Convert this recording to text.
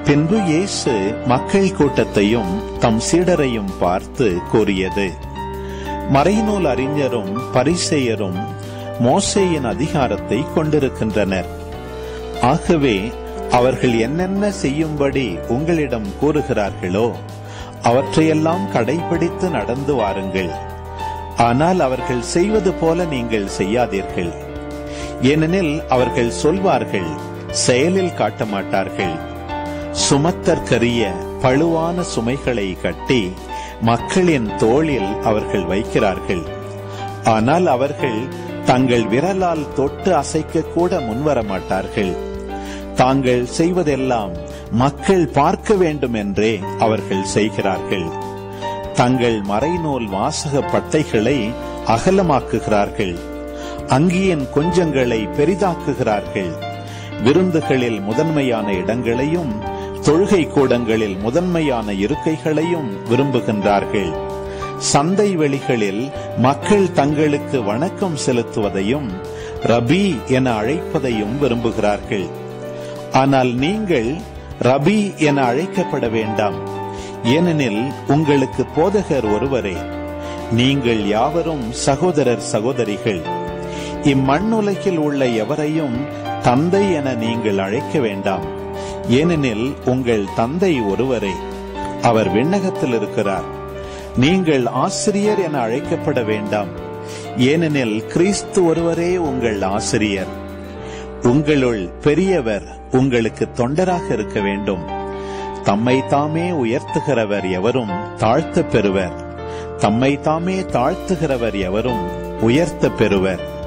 பின்பு இயேசு மக்கள் கூட்டத்தையும் தம் சீடரையும் பார்த்து கூறியது மறைநூல் அறிஞரும் பரிசெயரும் மோசேயின் அதிகாரத்தை கொண்டிருக்கின்றனர் ஆகவே அவர்கள் என்னென்ன செய்யும்படி உங்களிடம் கூறுகிறார்களோ அவற்றையெல்லாம் கடைபிடித்து நடந்து வாருங்கள் ஆனால் அவர்கள் செய்வது போல நீங்கள் செய்யாதீர்கள் ஏனெனில் அவர்கள் சொல்வார்கள் செயலில் காட்ட மாட்டார்கள் சுமத்தற்கரிய பழுவான சுமைகளை கட்டி மக்களின் தோளில் அவர்கள் வைக்கிறார்கள் ஆனால் அவர்கள் தங்கள் விரலால் தொட்டு அசைக்க கூட முன்வர மாட்டார்கள் தாங்கள் செய்வதெல்லாம் மக்கள் பார்க்க வேண்டும் என்றே அவர்கள் செய்கிறார்கள் தங்கள் மறைநூல் வாசக பட்டைகளை அகலமாக்குகிறார்கள் அங்கியின் கொஞ்சங்களை பெரிதாக்குகிறார்கள் விருந்துகளில் முதன்மையான இடங்களையும் தொழுகை கூடங்களில் முதன்மையான இருக்கைகளையும் விரும்புகின்றார்கள் சந்தை வெளிகளில் மக்கள் தங்களுக்கு வணக்கம் செலுத்துவதையும் ரபி என அழைப்பதையும் விரும்புகிறார்கள் ஆனால் நீங்கள் ரபி என அழைக்கப்பட வேண்டாம் ஏனெனில் உங்களுக்கு போதகர் ஒருவரே நீங்கள் யாவரும் சகோதரர் சகோதரிகள் இம்மண்ணுலகில் உள்ள எவரையும் தந்தை என நீங்கள் அழைக்க வேண்டாம் ஏனெனில் உங்கள் தந்தை ஒருவரே அவர் விண்ணகத்தில் இருக்கிறார் நீங்கள் ஆசிரியர் என அழைக்கப்பட வேண்டாம் ஏனெனில் கிறிஸ்து ஒருவரே உங்கள் ஆசிரியர் உங்களுள் பெரியவர் உங்களுக்கு தொண்டராக இருக்க வேண்டும் தம்மை தாமே உயர்த்துகிறவர் எவரும் தாழ்த்த பெறுவர் தம்மை தாமே தாழ்த்துகிறவர் எவரும் உயர்த்த பெறுவர்